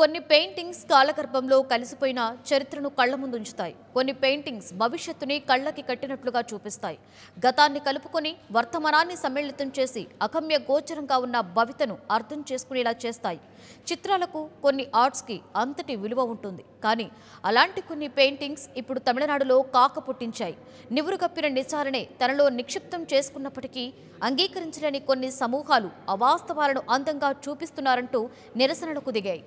కొన్ని పెయింటింగ్స్ కాలగర్భంలో కలిసిపోయిన చరిత్రను కళ్ల ముందు ఉంచుతాయి కొన్ని పెయింటింగ్స్ భవిష్యత్తుని కళ్ళకి కట్టినట్లుగా చూపిస్తాయి గతాన్ని కలుపుకొని వర్తమానాన్ని సమ్మిళితం చేసి అగమ్య గోచరంగా ఉన్న భవితను అర్థం చేసుకునేలా చేస్తాయి చిత్రాలకు కొన్ని ఆర్ట్స్కి అంతటి విలువ ఉంటుంది కానీ అలాంటి కొన్ని పెయింటింగ్స్ ఇప్పుడు తమిళనాడులో కాక పుట్టించాయి నివురుగప్పిన నిచారణే తనలో నిక్షిప్తం చేసుకున్నప్పటికీ అంగీకరించలేని కొన్ని సమూహాలు అవాస్తవాలను అందంగా చూపిస్తున్నారంటూ నిరసనలకు దిగాయి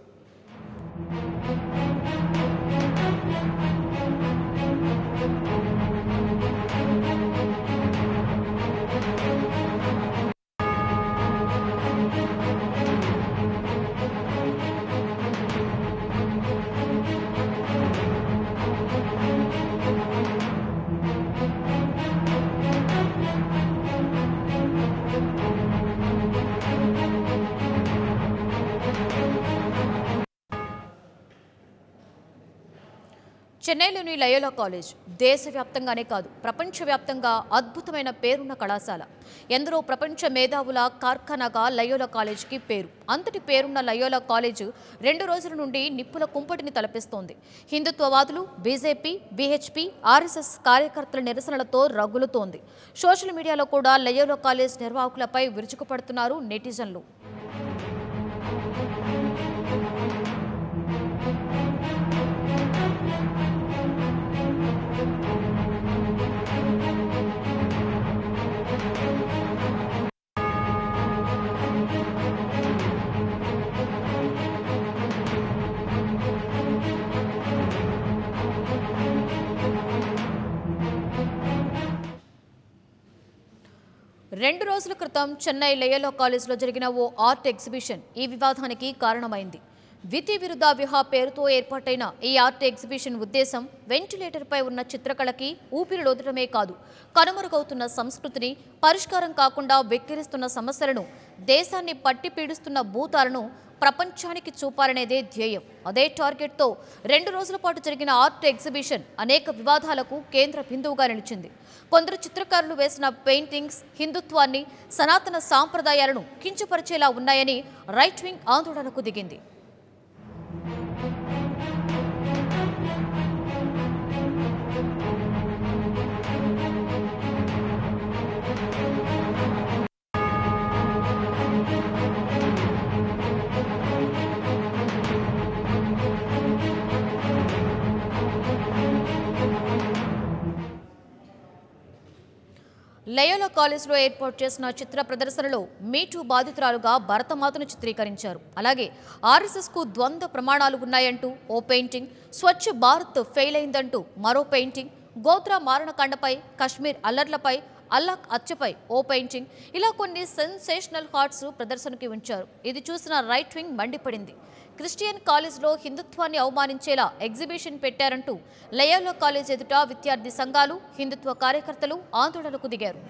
చెన్నైలోని లయోలా కాలేజ్ దేశవ్యాప్తంగానే కాదు ప్రపంచవ్యాప్తంగా అద్భుతమైన పేరున్న కళాశాల ఎందరో ప్రపంచ మేధావుల కార్ఖానాగా లయోలా కాలేజ్కి పేరు అంతటి పేరున్న లయోలా కాలేజ్ రెండు రోజుల నుండి నిప్పుల కుంపటిని తలపిస్తోంది హిందుత్వవాదులు బీజేపీ బీహెచ్పీ ఆర్ఎస్ఎస్ కార్యకర్తల నిరసనలతో రగులుతోంది సోషల్ మీడియాలో కూడా లయోలా కాలేజ్ నిర్వాహకులపై విరుచుకుపడుతున్నారు నెటిజన్లు రెండు రోజుల క్రితం చెన్నై లయోలా కాలేజ్లో జరిగిన ఓ ఆర్ట్ ఎగ్జిబిషన్ ఈ వివాదానికి కారణమైంది విధి విరుద్ధ విహా పేరుతో ఏర్పాటైన ఈ ఆర్ట్ ఎగ్జిబిషన్ ఉద్దేశం వెంటిలేటర్పై ఉన్న చిత్రకళకి ఊపిరిలోదటమే కాదు కనుమరుగవుతున్న సంస్కృతిని పరిష్కారం కాకుండా వెక్కిరిస్తున్న సమస్యలను దేశాన్ని పట్టి పీడిస్తున్న భూతాలను ప్రపంచానికి చూపాలనేదే ధ్యేయం అదే టార్గెట్తో రెండు రోజుల పాటు జరిగిన ఆర్ట్ ఎగ్జిబిషన్ అనేక వివాదాలకు కేంద్ర బిందువుగా నిలిచింది కొందరు చిత్రకారులు వేసిన పెయింటింగ్స్ హిందుత్వాన్ని సనాతన సాంప్రదాయాలను కించపరిచేలా ఉన్నాయని రైట్ వింగ్ ఆందోళనకు దిగింది లయోలా కాలేజ్లో ఏర్పాటు చేసిన చిత్ర ప్రదర్శనలో మీటూ బాధితురాలుగా భరతమాతను చిత్రీకరించారు అలాగే ఆర్ఎస్ఎస్కు ద్వంద్వ ప్రమాణాలు ఉన్నాయంటూ ఓ పెయింటింగ్ స్వచ్ఛ భారత్ ఫెయిల్ అయిందంటూ మరో పెయింటింగ్ గోత్రా మారణకాండపై కశ్మీర్ అల్లర్లపై అల్లాక్ అచ్చపై ఓ పెయింటింగ్ ఇలా కొన్ని సెన్సేషనల్ హార్ట్స్ ప్రదర్శనకి ఉంచారు ఇది చూసిన రైట్ వింగ్ మండిపడింది క్రిస్టియన్ కాలేజ్లో హిందుత్వాన్ని అవమానించేలా ఎగ్జిబిషన్ పెట్టారంటూ లయోలా కాలేజ్ ఎదుట విద్యార్థి సంఘాలు హిందుత్వ కార్యకర్తలు ఆందోళనకు దిగారు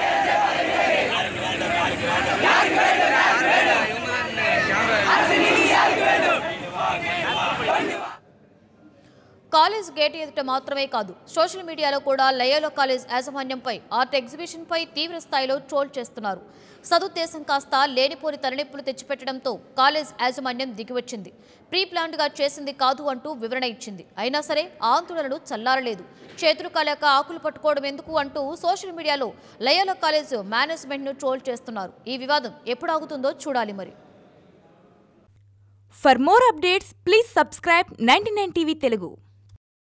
కాలేజ్ గేట్ ఎదుట మాత్రమే కాదు సోషల్ మీడియాలో కూడా లయోలా కాలేజ్ యాజమాన్యంపై ఆర్ట్ ఎగ్జిబిషన్పై తీవ్ర స్థాయిలో ట్రోల్ చేస్తున్నారు సదుద్దేశం కాస్త లేనిపోని తలనొప్పులు తెచ్చిపెట్టడంతో కాలేజ్ యాజమాన్యం దిగివచ్చింది ప్రీ ప్లాన్డ్గా చేసింది కాదు అంటూ వివరణ ఇచ్చింది అయినా సరే ఆందోళనలు చల్లారలేదు చేతులు కాలేక ఆకులు పట్టుకోవడం ఎందుకు అంటూ సోషల్ మీడియాలో లయోలా కాలేజ్ మేనేజ్మెంట్ను ట్రోల్ చేస్తున్నారు ఈ వివాదం ఎప్పుడు ఆగుతుందో చూడాలి మరి For more updates, please subscribe 99 TV Telugu.